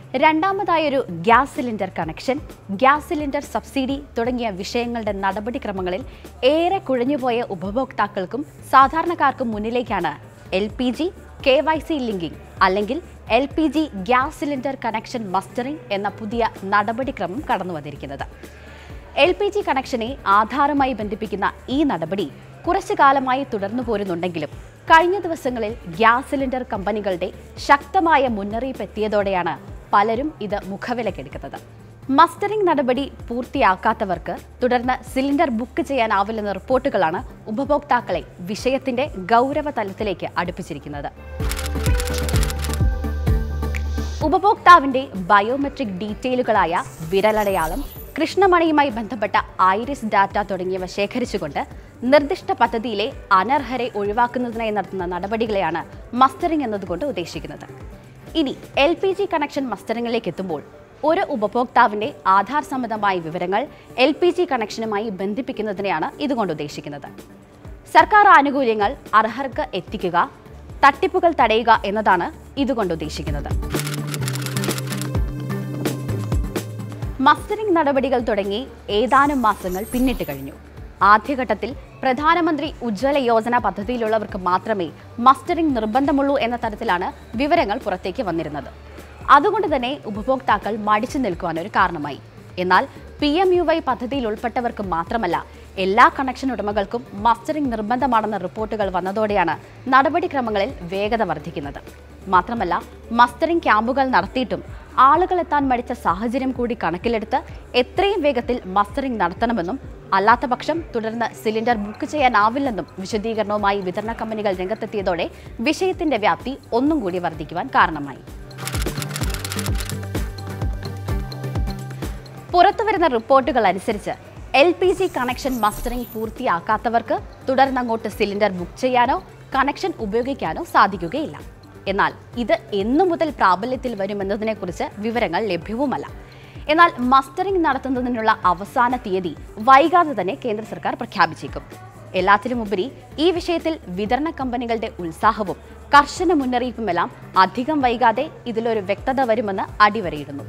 രണ്ടാമതായൊരു gas cylinder connection gas cylinder subsidy തുടങ്ങിയ വിഷയങ്ങളുടെ നടപടിക്രമങ്ങളിൽ ഏറെ കുഴഞ്ഞുപോയ ഉപഭോക്താക്കൾക്കും സാധാരണക്കാർക്കും മുന്നിലേക്കാണ് L P G K Y C linking അല്ലെങ്കിൽ L P G gas cylinder connection mustering എന്ന പുതിയ നടപടിക്രമം കടന്നു വന്നിരിക്കുന്നത് എൽ പി ജി കണക്ഷനെ ആധാറുമായി ബന്ധിപ്പിക്കുന്ന ഈ നടപടി കുറച്ചു കാലമായി തുടർന്നു പോരുന്നുണ്ടെങ്കിലും കഴിഞ്ഞ ദിവസങ്ങളിൽ ഗ്യാസ് സിലിണ്ടർ കമ്പനികളുടെ ശക്തമായ മുന്നറിയിപ്പ് എത്തിയതോടെയാണ് പലരും ഇത് മുഖവിലക്കെടുക്കുന്നത് മസ്റ്ററിംഗ് നടപടി പൂർത്തിയാക്കാത്തവർക്ക് തുടർന്ന് സിലിണ്ടർ ബുക്ക് ചെയ്യാനാവില്ലെന്ന റിപ്പോർട്ടുകളാണ് ഉപഭോക്താക്കളെ വിഷയത്തിന്റെ ഗൗരവ തലത്തിലേക്ക് അടുപ്പിച്ചിരിക്കുന്നത് ഉപഭോക്താവിന്റെ ബയോമെട്രിക് ഡീറ്റെയിലുകളായ വിരലടയാളം കൃഷ്ണമണിയുമായി ബന്ധപ്പെട്ട ഐറിസ് ഡാറ്റ തുടങ്ങിയവ ശേഖരിച്ചുകൊണ്ട് നിർദ്ദിഷ്ട പദ്ധതിയിലെ അനർഹരെ ഒഴിവാക്കുന്നതിനായി നടത്തുന്ന നടപടികളെയാണ് മസ്റ്ററിംഗ് എന്നതുകൊണ്ട് ഉദ്ദേശിക്കുന്നത് ഇനി എൽ പി ജി കണക്ഷൻ മസ്റ്ററിംഗിലേക്ക് എത്തുമ്പോൾ ഒരു ഉപഭോക്താവിന്റെ ആധാർ സംബന്ധമായ വിവരങ്ങൾ എൽ പി ജി കണക്ഷനുമായി ബന്ധിപ്പിക്കുന്നതിനെയാണ് ഇതുകൊണ്ട് ഉദ്ദേശിക്കുന്നത് സർക്കാർ ആനുകൂല്യങ്ങൾ അർഹർക്ക് എത്തിക്കുക തട്ടിപ്പുകൾ തടയുക എന്നതാണ് ഇതുകൊണ്ട് ഉദ്ദേശിക്കുന്നത് മസ്റ്ററിംഗ് നടപടികൾ തുടങ്ങി ഏതാനും മാസങ്ങൾ പിന്നിട്ട് കഴിഞ്ഞു ആദ്യഘട്ടത്തിൽ പ്രധാനമന്ത്രി ഉജ്ജ്വല യോജന പദ്ധതിയിലുള്ളവർക്ക് മാത്രമേ മസ്റ്ററിംഗ് നിർബന്ധമുള്ളൂ എന്ന തരത്തിലാണ് വിവരങ്ങൾ പുറത്തേക്ക് വന്നിരുന്നത് അതുകൊണ്ട് തന്നെ ഉപഭോക്താക്കൾ മടിച്ചു നിൽക്കുവാൻ ഒരു കാരണമായി എന്നാൽ പി എം യു വൈ പദ്ധതിയിൽ ഉൾപ്പെട്ടവർക്ക് മാത്രമല്ല എല്ലാ കണക്ഷൻ ഉടമകൾക്കും മസ്റ്ററിംഗ് നിർബന്ധമാണെന്ന റിപ്പോർട്ടുകൾ വന്നതോടെയാണ് നടപടിക്രമങ്ങളിൽ വേഗത വർദ്ധിക്കുന്നത് മാത്രമല്ല മസ്റ്ററിംഗ് ക്യാമ്പുകൾ നടത്തിയിട്ടും ആളുകൾ എത്താൻ മടിച്ച സാഹചര്യം കൂടി കണക്കിലെടുത്ത് എത്രയും വേഗത്തിൽ മസ്റ്ററിംഗ് നടത്തണമെന്നും അല്ലാത്തപക്ഷം തുടർന്ന് സിലിണ്ടർ ബുക്ക് ചെയ്യാനാവില്ലെന്നും വിശദീകരണവുമായി വിതരണ കമ്പനികൾ രംഗത്തെത്തിയതോടെ വിഷയത്തിന്റെ വ്യാപ്തി ഒന്നും കൂടി വർദ്ധിക്കുവാൻ കാരണമായി പുറത്തുവരുന്ന റിപ്പോർട്ടുകൾ അനുസരിച്ച് L P G connection mustering പൂർത്തിയാക്കാത്തവർക്ക് തുടർന്നങ്ങോട്ട് സിലിണ്ടർ ബുക്ക് ചെയ്യാനോ കണക്ഷൻ ഉപയോഗിക്കാനോ സാധിക്കുകയില്ല എന്നാൽ ഇത് എന്നു മുതൽ പ്രാബല്യത്തിൽ വരുമെന്നതിനെക്കുറിച്ച് വിവരങ്ങൾ ലഭ്യവുമല്ല എന്നാൽ മസ്റ്ററിംഗ് നടത്തുന്നതിനുള്ള അവസാന തീയതി വൈകാതെ തന്നെ കേന്ദ്ര സർക്കാർ പ്രഖ്യാപിച്ചേക്കും എല്ലാത്തിനുമുപരി ഈ വിഷയത്തിൽ വിതരണ കമ്പനികളുടെ ഉത്സാഹവും കർശന മുന്നറിയിപ്പുമെല്ലാം അധികം വൈകാതെ ഇതിലൊരു വ്യക്തത വരുമെന്ന് അടിവരയിടുന്നു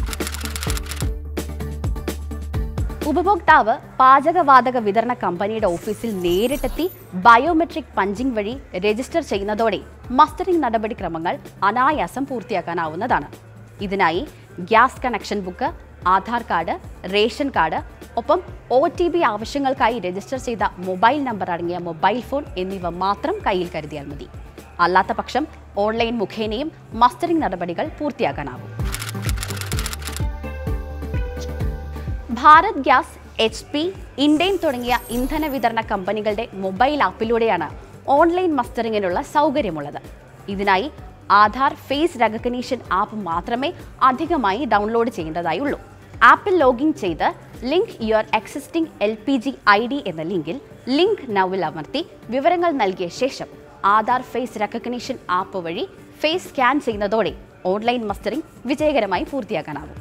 ഉപഭോക്താവ് പാചകവാതക വിതരണ കമ്പനിയുടെ ഓഫീസിൽ നേരിട്ടെത്തി ബയോമെട്രിക് പഞ്ചിംഗ് വഴി രജിസ്റ്റർ ചെയ്യുന്നതോടെ മസ്റ്ററിംഗ് നടപടിക്രമങ്ങൾ അനായാസം പൂർത്തിയാക്കാനാവുന്നതാണ് ഇതിനായി gas connection book Aadhaar card ration card ഒപ്പം ഒ ടി പി ആവശ്യങ്ങൾക്കായി രജിസ്റ്റർ ചെയ്ത മൊബൈൽ നമ്പർ അടങ്ങിയ മൊബൈൽ ഫോൺ എന്നിവ മാത്രം കയ്യിൽ കരുതിയാൽ മതി അല്ലാത്ത പക്ഷം ഓൺലൈൻ മുഖേനയും മസ്റ്ററിംഗ് നടപടികൾ പൂർത്തിയാക്കാനാവും Bharat gas H P Indane തുടങ്ങിയ ഇന്ധന വിതരണ കമ്പനികളുടെ മൊബൈൽ ആപ്പിലൂടെയാണ് ഓൺലൈൻ മസ്റ്ററിങ്ങിനുള്ള സൗകര്യമുള്ളത് ഇതിനായി ആധാർ ഫേസ് റെക്കഗ്നീഷൻ ആപ്പ് മാത്രമേ അധികമായി ഡൗൺലോഡ് ചെയ്യേണ്ടതായുള്ളൂ ആപ്പിൽ ലോഗിൻ ചെയ്ത് link your existing L P G I D എന്ന ലിങ്കിൽ ലിങ്ക് നൗവിൽ അമർത്തി വിവരങ്ങൾ നൽകിയ ശേഷം ആധാർ ഫേസ് റെക്കഗ്നീഷൻ ആപ്പ് വഴി ഫേസ് സ്കാൻ ചെയ്യുന്നതോടെ ഓൺലൈൻ മസ്റ്ററിംഗ് വിജയകരമായി പൂർത്തിയാക്കാനാവും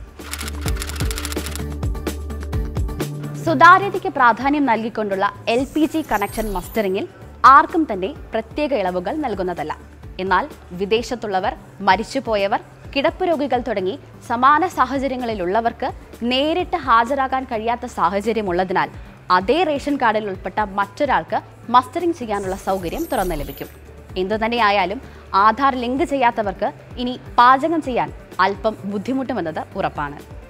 സുതാര്യതയ്ക്ക് പ്രാധാന്യം നൽകിക്കൊണ്ടുള്ള എൽ പി ജി കണക്ഷൻ മസ്റ്ററിംഗിൽ ആർക്കും തന്നെ പ്രത്യേക ഇളവുകൾ നൽകുന്നതല്ല എന്നാൽ വിദേശത്തുള്ളവർ മരിച്ചുപോയവർ കിടപ്പ് രോഗികൾ തുടങ്ങി സമാന സാഹചര്യങ്ങളിലുള്ളവർക്ക് നേരിട്ട് ഹാജരാകാൻ കഴിയാത്ത സാഹചര്യമുള്ളതിനാൽ അതേ റേഷൻ കാർഡിൽ ഉൾപ്പെട്ട മറ്റൊരാൾക്ക് മസ്റ്ററിംഗ് ചെയ്യാനുള്ള സൗകര്യം തുറന്നു ലഭിക്കും എന്തുതന്നെയായാലും ആധാർ ലിങ്ക് ചെയ്യാത്തവർക്ക് ഇനി പാചകം ചെയ്യാൻ അല്പം ബുദ്ധിമുട്ടുമെന്നത് ഉറപ്പാണ്